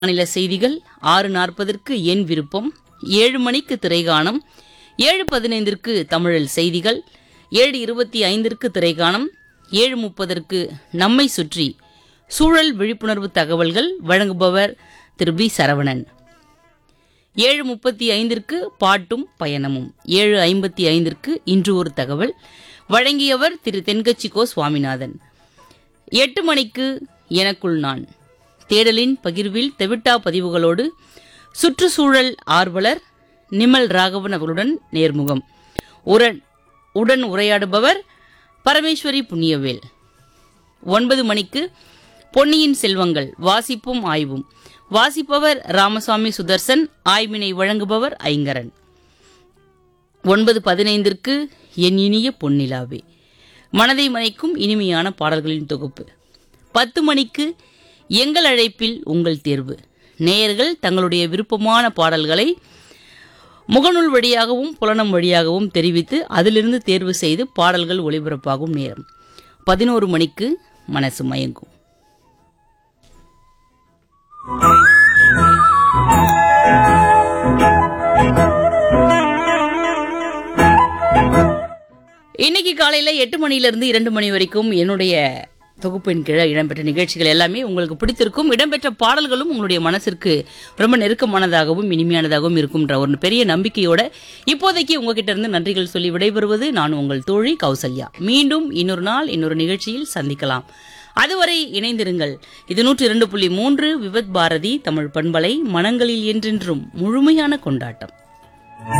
மாநில செய்திகள் ஆறு நாற்பதற்கு என் விருப்பம் ஏழு மணிக்கு திரைகாணம் ஏழு பதினைந்திற்கு தமிழில் செய்திகள் ஏழு இருபத்தி ஐந்திற்கு திரைகாணம் ஏழு முப்பதற்கு நம்மை சுற்றி சூழல் விழிப்புணர்வு தகவல்கள் வழங்குபவர் திரு பி சரவணன் ஏழு முப்பத்தி ஐந்திற்கு பாட்டும் பயணமும் ஏழு ஐம்பத்தி ஐந்திற்கு இன்று ஒரு தகவல் வழங்கியவர் திரு தென்கட்சி கோ சுவாமிநாதன் எட்டு மணிக்கு எனக்குள் நான் தேடலின் பகிர்வில் தெவிட்டா பதிவுகளோடு சுற்றுச்சூழல் ஆர்வலர் நிமல் ராகவன் அவர்களுடன் நேர்முகம் உடன் உடன் உரையாடுபவர் பரமேஸ்வரி புண்ணியவேல் ஒன்பது மணிக்கு பொன்னியின் செல்வங்கள் வாசிப்பும் ஆய்வும் வாசிப்பவர் ராமசாமி சுதர்சன் ஆய்வினை வழங்குபவர் ஐங்கரன் ஒன்பது பதினைந்திற்கு என் இனிய பொன்னிலாவே மனதை மயக்கும் இனிமையான பாடல்களின் தொகுப்பு பத்து மணிக்கு எங்கள் அழைப்பில் உங்கள் தேர்வு நேயர்கள் தங்களுடைய விருப்பமான பாடல்களை முகநூல் வழியாகவும் புலனம் வழியாகவும் தெரிவித்து அதிலிருந்து தேர்வு செய்து பாடல்கள் ஒளிபரப்பாகும் நேரம் பதினோரு மணிக்கு மனசு மயங்கும் இன்னைக்கு காலையில எட்டு மணில இருந்து இரண்டு மணி வரைக்கும் என்னுடைய தொகுப்பின் கீழே இடம்பெற்ற நிகழ்ச்சிகள் எல்லாமே உங்களுக்கு பிடித்திருக்கும் இடம்பெற்ற பாடல்களும் உங்களுடைய மனசிற்கு ரொம்ப நெருக்கமானதாகவும் இனிமையானதாகவும் இருக்கும்ன்ற ஒரு பெரிய நம்பிக்கையோட இப்போதைக்கு உங்ககிட்ட இருந்து நன்றிகள் சொல்லி விடைபெறுவது நான் உங்கள் தோழி கௌசல்யா மீண்டும் இன்னொரு நாள் இன்னொரு நிகழ்ச்சியில் சந்திக்கலாம் அதுவரை இணைந்திருங்கள் இது நூற்றி இரண்டு புள்ளி மூன்று விவத் பாரதி தமிழ் பண்பலை மனங்களில் என்றென்றும் முழுமையான கொண்டாட்டம்